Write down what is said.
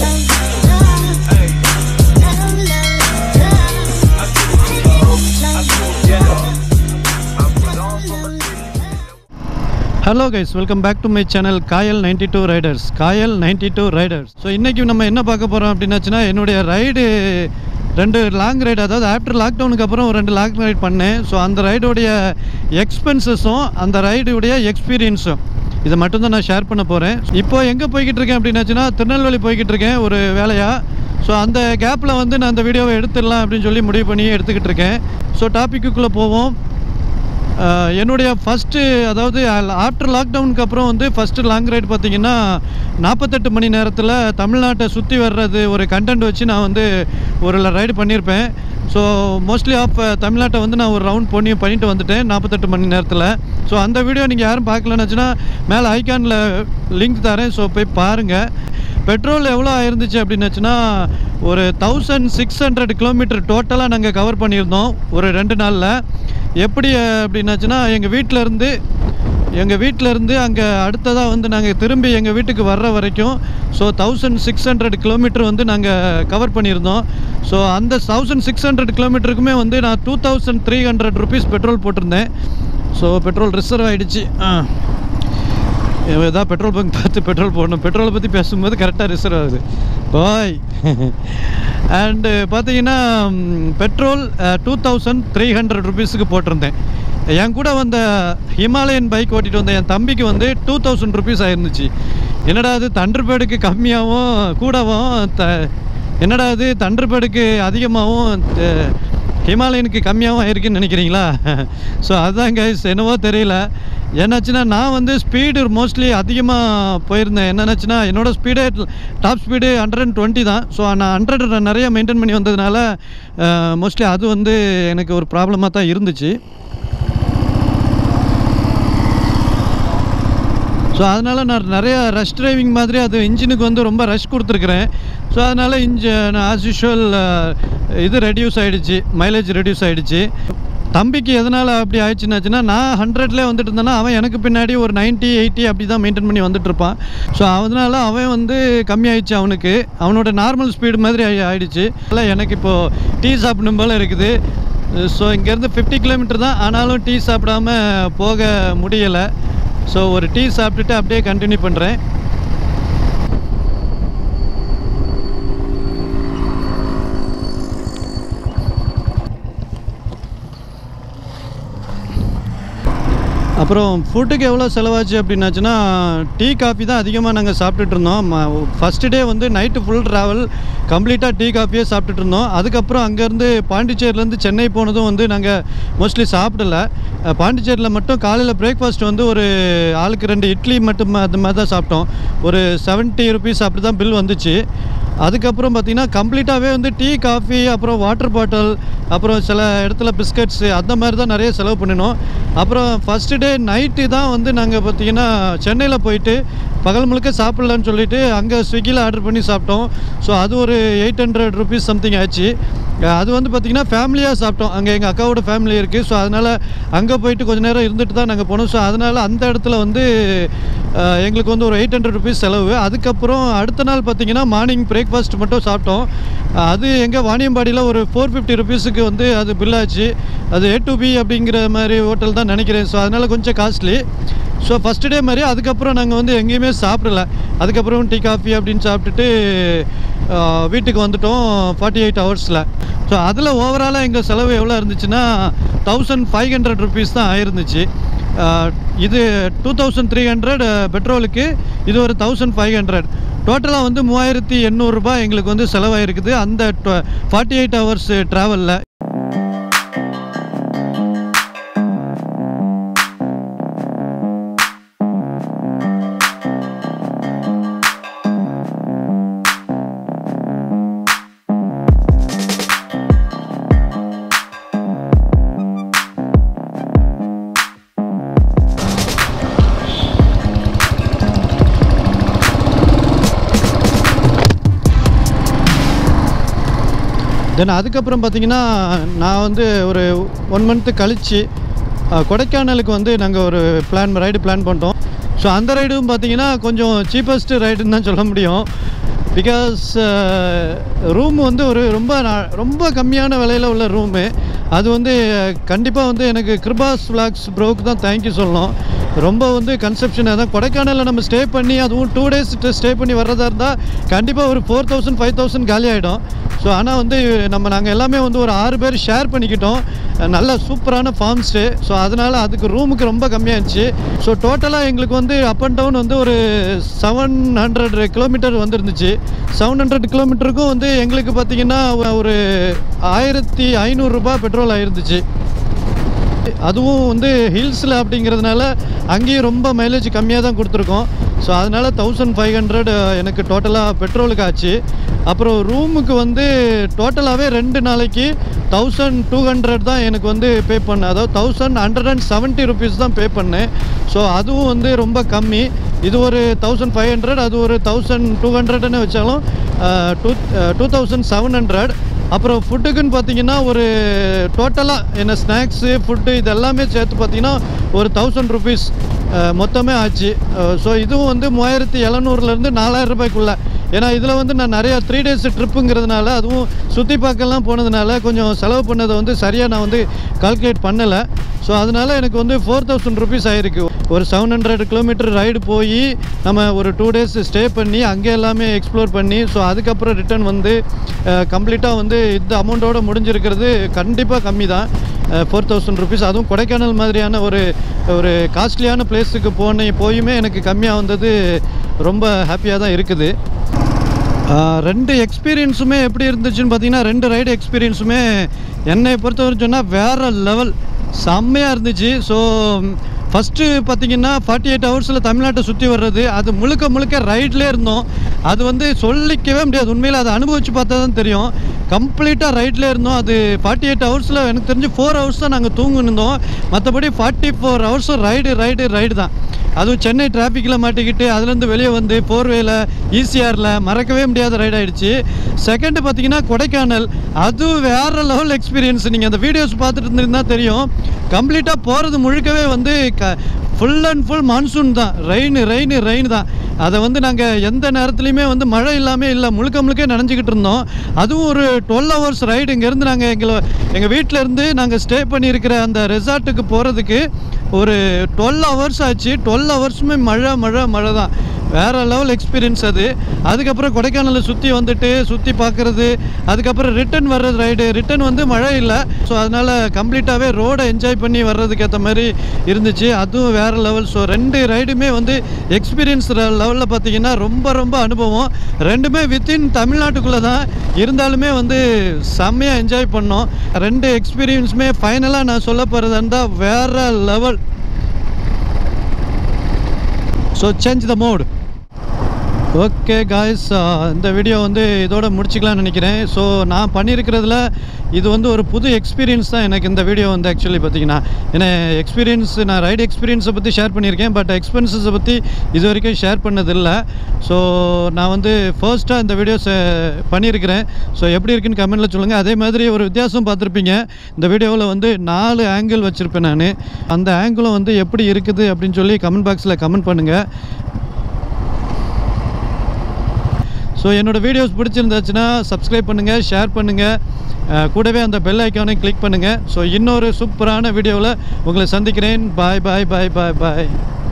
hello guys welcome back to my channel Kayal ninety two riders Kayal ninety two riders so இன்றைக்கி நம்ம என்ன பார்க்க போகிறோம் அப்படின்னாச்சுன்னா என்னுடைய ரைடு ரெண்டு லாங் ரைடு அதாவது ஆஃப்டர் லாக்டவுனுக்கு அப்புறம் ஒரு ரெண்டு லாங் ரைட் பண்ணேன் ஸோ அந்த ரைடோடைய எக்ஸ்பென்சஸும் அந்த ரைடுடைய எக்ஸ்பீரியன்ஸும் இதை மட்டும்தான் நான் ஷேர் பண்ண போகிறேன் இப்போ எங்கே போய்கிட்டு இருக்கேன் அப்படின்னாச்சுன்னா திருநெல்வேலி போய்கிட்டு இருக்கேன் ஒரு வேலையாக ஸோ அந்த கேப்பில் வந்து நான் அந்த வீடியோவை எடுத்துடலாம் அப்படின்னு சொல்லி முடிவு பண்ணி எடுத்துக்கிட்டு இருக்கேன் ஸோ டாப்பிக்குள்ளே போவோம் அஹ் என்னுடைய ஃபஸ்ட்டு அதாவது ஆஃப்டர் லாக்டவுனுக்கு அப்புறம் வந்து ஃபஸ்ட்டு லாங் ரைடு பார்த்தீங்கன்னா நாற்பத்தெட்டு மணி நேரத்தில் தமிழ்நாட்டை சுற்றி வர்றது ஒரு கண்டென்ட் வச்சு நான் வந்து ஒரு ரைடு பண்ணியிருப்பேன் ஸோ மோஸ்ட்லி ஆஃப் தமிழ்நாட்டை வந்து நான் ஒரு ரவுண்ட் பண்ணி பண்ணிட்டு வந்துட்டேன் நாற்பத்தெட்டு மணி நேரத்தில் ஸோ அந்த வீடியோ நீங்கள் யாரும் பார்க்கலன்னு மேலே ஐகானில் லிங்க் தரேன் ஸோ போய் பாருங்கள் பெட்ரோல் எவ்வளோ ஆயிருந்துச்சு அப்படின்னுச்சுன்னா ஒரு தௌசண்ட் சிக்ஸ் ஹண்ட்ரட் கிலோமீட்டர் டோட்டலாக நாங்கள் கவர் பண்ணியிருந்தோம் ஒரு ரெண்டு நாளில் எப்படி அப்படின்னாச்சுன்னா எங்கள் வீட்டிலேருந்து எங்கள் வீட்டிலேருந்து அங்கே அடுத்ததாக வந்து நாங்கள் திரும்பி எங்கள் வீட்டுக்கு வர்ற வரைக்கும் so thousand six hundred kilometre வந்து நாங்கள் கவர் பண்ணியிருந்தோம் ஸோ அந்த தௌசண்ட் சிக்ஸ் ஹண்ட்ரட் கிலோமீட்டருக்குமே வந்து நான் two thousand three hundred rupees petrol போட்டிருந்தேன் ஸோ பெட்ரோல் ரிசர்வ் ஆகிடுச்சு ஏதாவது பெட்ரோல் பங்க் பார்த்து பெட்ரோல் போடணும் பெட்ரோலை பற்றி பேசும்போது கரெக்டாக ரிசர்வ் ஆகுது பாய் அண்டு பார்த்தீங்கன்னா petrol two thousand three hundred ருபீஸுக்கு போட்டிருந்தேன் என் கூட வந்த ஹிமாலயன் பைக் ஓட்டிகிட்டு வந்த என் தம்பிக்கு வந்து டூ தௌசண்ட் ருபீஸ் ஆயிருந்துச்சு என்னடா அது தண்டர்பேடுக்கு கம்மியாகவும் கூடவும் த என்னடா அது தண்டர்பேடுக்கு அதிகமாகவும் த- ஹிமாலயனுக்கு கம்மியாகவும் ஆயிருக்குன்னு நினைக்கிறீங்களா ஸோ அதுதான் கைஸ் என்னவோ தெரியல என்னாச்சுன்னா நான் வந்து ஸ்பீடு மோஸ்ட்லி அதிகமாக போயிருந்தேன் என்னென்னாச்சுன்னா என்னோடய ஸ்பீடே top speed hundred and twenty தான் ஸோ நான் ஹண்ட்ரட் நிறைய மெயின்டைன் பண்ணி வந்ததுனால மோஸ்ட்லி அது வந்து எனக்கு ஒரு ப்ராப்ளமாக தான் இருந்துச்சு ஸோ அதனால் நான் நிறைய ரஷ் டிரைவிங் மாதிரி அது இன்ஜினுக்கு வந்து ரொம்ப ரஷ் கொடுத்துருக்குறேன் ஸோ அதனால் இன்ஜின் ஆஸ் யூஷுவல் இது ரெடியூஸ் ஆகிடுச்சு மைலேஜ் ரெடியூஸ் ஆகிடுச்சு தம்பிக்கு எதனால் அப்படி ஆயிடுச்சுன்னாச்சுன்னா நான் ஹண்ட்ரட்லேயே வந்துட்டு இருந்தேன்னா அவன் எனக்கு பின்னாடி ஒரு 90 எயிட்டி அப்படி தான் மெயின்டைன் பண்ணி வந்துட்டு இருப்பான் ஸோ அதனால அவன் வந்து கம்மியாயிடுச்சு அவனுக்கு அவனோட நார்மல் ஸ்பீடு மாதிரி ஆயி- ஆயிடுச்சு இல்லை எனக்கு இப்போது டீ சாப்பிடணும் போல் இருக்குது ஸோ இங்கேருந்து ஃபிஃப்டி கிலோமீட்டர் தான் ஆனாலும் டீ சாப்பிடாம போக முடியலை ஸோ ஒரு டீ சாப்பிட்டுட்டு அப்படியே கண்டினியூ பண்ணுறேன் அப்புறம் ஃபுட்டுக்கு எவ்வளோ செலவாச்சு அப்படின்னாச்சுன்னா டீ காஃபி தான் அதிகமாக நாங்கள் சாப்பிட்டுட்டு இருந்தோம் ஃபஸ்ட்டு டே வந்து நைட்டு ஃபுல் ட்ராவல் கம்ப்ளீட்டாக டீ காஃபியே சாப்பிட்டுட்டு இருந்தோம் அதுக்கப்புறம் அங்கேருந்து பாண்டிச்சேரியிலேருந்து சென்னை போனதும் வந்து நாங்கள் மோஸ்ட்லி சாப்பிடல அஹ் பாண்டிச்சேரியில் மட்டும் காலையில் பிரேக்ஃபாஸ்ட் வந்து ஒரு ஆளுக்கு ரெண்டு இட்லி மட்டும் அந்த மாதிரி தான் சாப்பிட்டோம் ஒரு செவன்ட்டி ருபீஸ் அப்படி தான் பில் வந்துச்சு அதுக்கப்புறம் பார்த்திங்கன்னா கம்ப்ளீட்டாகவே வந்து டீ காஃபி அப்புறம் வாட்டர் பாட்டில் அப்புறம் சில இடத்துல பிஸ்கட்ஸு அந்த மாதிரி தான் நிறைய செலவு பண்ணினோம் அப்புறம் ஃபஸ்ட்டு டே நைட்டு தான் வந்து நாங்கள் பார்த்திங்கன்னா சென்னையில் போயிட்டு பகல் முழுக்க சாப்பிட்லான்னு சொல்லிட்டு அங்கே ஸ்விக்கியில் ஆர்டர் பண்ணி சாப்பிட்டோம் ஸோ அது ஒரு எயிட் ஹண்ட்ரட் ருபீஸ் சம்திங் ஆச்சு அஹ் அது வந்து பார்த்திங்கன்னா ஃபேமிலியாக சாப்பிட்டோம் அங்கே எங்கள் அக்காவோட ஃபேமிலி இருக்குது ஸோ அதனால் அங்கே போயிட்டு கொஞ்ச நேரம் இருந்துட்டு தான் நாங்கள் போனோம் ஸோ அதனால் அந்த இடத்துல வந்து அஹ், எங்களுக்கு வந்து ஒரு எயிட் ஹண்ட்ரட் ருபீஸ் செலவு அதுக்கப்புறம் அடுத்த நாள் பார்த்திங்கன்னா மார்னிங் பிரேக்ஃபாஸ்ட் மட்டும் சாப்பிட்டோம் அஹ், அது எங்கள் வாணியம்பாடியில் ஒரு ஃபோர் ஃபிஃப்டி ருபீஸுக்கு வந்து அது பில் ஆச்சு அது ஏ டு பி அப்படிங்கிற மாதிரி ஹோட்டல் தான் நினைக்கிறேன் ஸோ அதனால் கொஞ்சம் காஸ்ட்லி ஸோ ஃபஸ்ட்டு டே மாதிரி அதுக்கப்புறம் நாங்கள் வந்து எங்கேயுமே சாப்பிடல அதுக்கப்புறம் டீ காஃபி அப்படின்னு சாப்பிட்டுட்டு ஆஹ், வீட்டுக்கு வந்துட்டோம் ஃபார்ட்டி எயிட் ஹவர்ஸில் ஸோ அதில் ஓவராலாக எங்கள் செலவு எவ்வளோ இருந்துச்சுன்னா தௌசண்ட் ஃபைவ் ஹண்ட்ரட் ருபீஸ் தான் ஆயிருந்துச்சு ஆஹ், இது டூ தௌசண்ட் த்ரீ ஹண்ட்ரட் பெட்ரோலுக்கு இது ஒரு தௌசண்ட் ஃபைவ் ஹண்ட்ரட் டோட்டலாக வந்து மூவாயிரத்தி எண்ணூறுரூபா எங்களுக்கு வந்து செலவாயிருக்குது அந்த ஃபார்ட்டி எயிட் ஹவர்ஸ் ட்ராவலில் தென் அதுக்கப்புறம் பார்த்தீங்கன்னா நான் வந்து ஒரு ஒன் மந்த்து கழித்து கொடைக்கானலுக்கு வந்து நாங்கள் ஒரு பிளான் ரைடு பிளான் பண்ணிட்டோம் ஸோ அந்த ரைடும் பார்த்தீங்கன்னா கொஞ்சம் சீப்பஸ்ட் ரைடுன்னு தான் சொல்ல முடியும் பிகாஸ் ரூம் வந்து ஒரு ரொம்ப நா- ரொம்ப கம்மியான விலையில் உள்ள ரூமு அது வந்து கண்டிப்பாக வந்து எனக்கு கிருபாஸ் விளாக்ஸ் ப்ரோக்கு தான் தேங்க்யூ சொல்லணும் ரொம்ப வந்து கன்செப்ஷன் அதான் கொடைக்கானலில் நம்ம ஸ்டே பண்ணி அதுவும் டூ டேஸ் ஸ்டே பண்ணி வர்றதா இருந்தால் கண்டிப்பாக ஒரு ஃபோர் தௌசண்ட் ஃபைவ் தௌசண்ட் காலி ஆகிடும் ஸோ ஆனால் வந்து நம்ம நாங்கள் எல்லாமே வந்து ஒரு ஆறு பேர் ஷேர் பண்ணிக்கிட்டோம் நல்ல சூப்பரான ஃபார்ம் ஸ்டே ஸோ அதனால் அதுக்கு ரூமுக்கு ரொம்ப கம்மியாக இருந்துச்சு ஸோ டோட்டலாக எங்களுக்கு வந்து அப் அண்ட் டவுன் வந்து ஒரு செவன் ஹண்ட்ரட் கிலோமீட்டர் வந்துருந்துச்சு செவன் ஹண்ட்ரட் கிலோமீட்டருக்கும் வந்து எங்களுக்கு பார்த்தீங்கன்னா ஒரு ஆயிரத்தி ஐநூறுரூபா பெட்ரோல் ஆயிருந்துச்சு அதுவும் வந்து ஹில்ஸில் அப்படிங்கிறதுனால அங்கேயும் ரொம்ப மைலேஜ் கம்மியாக தான் கொடுத்துருக்கோம் ஸோ அதனால் தௌசண்ட் ஃபைவ் ஹண்ட்ரட் எனக்கு டோட்டலாக பெட்ரோலுக்கு ஆச்சு அப்புறம் ரூமுக்கு வந்து டோட்டலாகவே ரெண்டு நாளைக்கு தௌசண்ட் டூ ஹண்ட்ரட் தான் எனக்கு வந்து பே பண்ணேன் அதாவது thousand hundred and seventy rupees தான் பே பண்ணேன் ஸோ அதுவும் வந்து ரொம்ப கம்மி இது ஒரு தௌசண்ட் ஃபைவ் ஹண்ட்ரட் அது ஒரு தௌசண்ட் டூ ஹண்ட்ரட்னு வச்சாலும் two two thousand seven hundred அப்புறம் ஃபுட்டுக்குன்னு பார்த்தீங்கன்னா ஒரு டோட்டலாக என்ன ஸ்நாக்ஸு ஃபுட்டு இது எல்லாமே சேர்த்து பார்த்தீங்கன்னா ஒரு தௌசண்ட் ருபீஸ் மொத்தமே ஆச்சு ஸோ இதுவும் வந்து மூவாயிரத்தி எழுநூறுலேருந்து நாலாயிரம் ரூபாய்க்குள்ள ஏன்னா இதில் வந்து நான் நிறையா த்ரீ டேஸ் ட்ரிப்புங்கிறதுனால அதுவும் சுற்றி பார்க்கலாம் போனதுனால கொஞ்சம் செலவு பண்ணதை வந்து சரியாக நான் வந்து கால்குலேட் பண்ணலை ஸோ அதனால் எனக்கு வந்து ஃபோர் தௌசண்ட் ருபீஸ் ஆயிருக்கு ஒரு செவன் ஹண்ட்ரட் கிலோமீட்டர் ரைடு போய் நம்ம ஒரு டூ டேஸ் ஸ்டே பண்ணி அங்கே எல்லாமே எக்ஸ்ப்ளோர் பண்ணி ஸோ அதுக்கப்புறம் ரிட்டர்ன் வந்து கம்ப்ளீட்டாக வந்து இந்த அமௌண்ட்டோட முடிஞ்சிருக்கிறது கண்டிப்பாக கம்மி தான் ஃபோர் தௌசண்ட் ருபீஸ் அதுவும் கொடைக்கானல் மாதிரியான ஒரு ஒரு காஸ்ட்லியான பிளேஸுக்கு போன போயுமே எனக்கு கம்மியாக வந்தது ரொம்ப ஹாப்பியாக தான் இருக்குது ஆஹ் ரெண்டு எக்ஸ்பீரியன்ஸுமே எப்படி இருந்துச்சுன்னு பார்த்தீங்கன்னா ரெண்டு ரைடு எக்ஸ்பீரியன்ஸுமே என்னை பொறுத்தவரை சொன்னால் வேறு லெவல் செம்மையாக இருந்துச்சு ஸோ ஃபஸ்ட்டு பார்த்தீங்கன்னா ஃபார்ட்டி எயிட் ஹவர்ஸில் தமிழ்நாட்டை சுற்றி வர்றது அது முழுக்க முழுக்க ரைட்லேயே இருந்தோம் அது வந்து சொல்லிக்கவே முடியாது உண்மையில் அதை அனுபவித்து பார்த்தா தான் தெரியும் கம்ப்ளீட்டாக ரைட்லேயே இருந்தோம் அது ஃபார்ட்டி எயிட் ஹவர்ஸில் எனக்கு தெரிஞ்சு ஃபோர் ஹவர்ஸ் தான் நாங்கள் தூங்கிருந்தோம் மற்றபடி ஃபார்ட்டி ஃபோர் ஹவர்ஸும் ரைடு ரைடு ரைடு தான் அதுவும் சென்னை டிராஃபிக்கில் மாட்டிக்கிட்டு அதுலேருந்து வெளியே வந்து போர்வேல ஈசிஆரில் மறக்கவே முடியாத ரைட் ஆயிடுச்சு செகண்டு பார்த்தீங்கன்னா கொடைக்கானல் அது வேறு லெவல் எக்ஸ்பீரியன்ஸ் நீங்கள் அந்த வீடியோஸ் பார்த்துட்டு இருந்திருந்தா தெரியும் கம்ப்ளீட்டாக போகிறது முழுக்கவே வந்து க ஃபுல் அண்ட் ஃபுல் மான்சூன் தான் ரெயின் ரெயின் ரெயின் தான் அதை வந்து நாங்கள் எந்த நேரத்துலையுமே வந்து மழை இல்லாமல் இல்லை முழுக்க முழுக்க நனைஞ்சிக்கிட்டு இருந்தோம் அதுவும் ஒரு டுவெல் ஹவர்ஸ் ரைடு இங்கேருந்து நாங்கள் எங்களை எங்கள் வீட்டில் இருந்து நாங்கள் ஸ்டே பண்ணியிருக்கிற அந்த ரெசார்ட்டுக்கு போகிறதுக்கு ஒரு டுவெல் ஹவர்ஸ் ஆச்சு டுவெல் ஹவர்ஸுமே மழை மழை மழை தான் வேறு லெவல் எக்ஸ்பீரியன்ஸ் அது அதுக்கப்புறம் கொடைக்கானலை சுற்றி வந்துட்டு சுற்றி பார்க்குறது அதுக்கப்புறம் ரிட்டர்ன் வர்றது ரைடு ரிட்டர்ன் வந்து மழை இல்லை ஸோ அதனால் கம்ப்ளீட்டாகவே ரோடை என்ஜாய் பண்ணி வர்றதுக்கு ஏற்ற மாதிரி இருந்துச்சு அதுவும் வேறு லெவல் ஸோ ரெண்டு ரைடுமே வந்து எக்ஸ்பீரியன்ஸ் லெவலில் பார்த்தீங்கன்னா ரொம்ப ரொம்ப அனுபவம் ரெண்டுமே வித்தின் தமிழ்நாட்டுக்குள்ளே தான் இருந்தாலுமே வந்து செம்மையாக என்ஜாய் பண்ணோம் ரெண்டு எக்ஸ்பீரியன்ஸுமே ஃபைனலாக நான் சொல்ல போகிறதா இருந்தால் வேறு level so change the mode okay guys இந்த வீடியோ வந்து இதோட முடிச்சுக்கலாம்னு நினைக்கிறேன் ஸோ நான் பண்ணியிருக்கிறதுல இது வந்து ஒரு புது எக்ஸ்பீரியன்ஸ் தான் எனக்கு இந்த வீடியோ வந்து ஆக்சுவலி பார்த்தீங்கன்னா ஏன்னா எக்ஸ்பீரியன்ஸ் நான் ரைடு எக்ஸ்பீரியன்ஸை பற்றி ஷேர் பண்ணியிருக்கேன் பட் எக்ஸ்பென்சஸை பற்றி இது வரைக்கும் ஷேர் பண்ணதில்லை ஸோ நான் வந்து ஃபர்ஸ்ட்டாக இந்த வீடியோஸ் பண்ணியிருக்கிறேன் ஸோ எப்படி இருக்குன்னு கமெண்ட்டில் சொல்லுங்கள் அதே மாதிரி ஒரு வித்தியாசம் பார்த்துருப்பீங்க இந்த வீடியோவில் வந்து நாலு ஆங்கிள் வச்சுருப்பேன் நான் அந்த ஆங்கிளும் வந்து எப்படி இருக்குது அப்படின்னு சொல்லி கமெண்ட் பாக்ஸில் கமெண்ட் பண்ணுங்கள் ஸோ என்னோடய வீடியோஸ் பிடிச்சிருந்துச்சுன்னா சப்ஸ்கிரைப் பண்ணுங்கள் ஷேர் பண்ணுங்கள் கூடவே அந்த பெல் ஐக்கானை கிளிக் பண்ணுங்கள் ஸோ இன்னொரு சூப்பரான வீடியோவில் உங்களை சந்திக்கிறேன் பாய் பாய் பாய் பாய் பாய்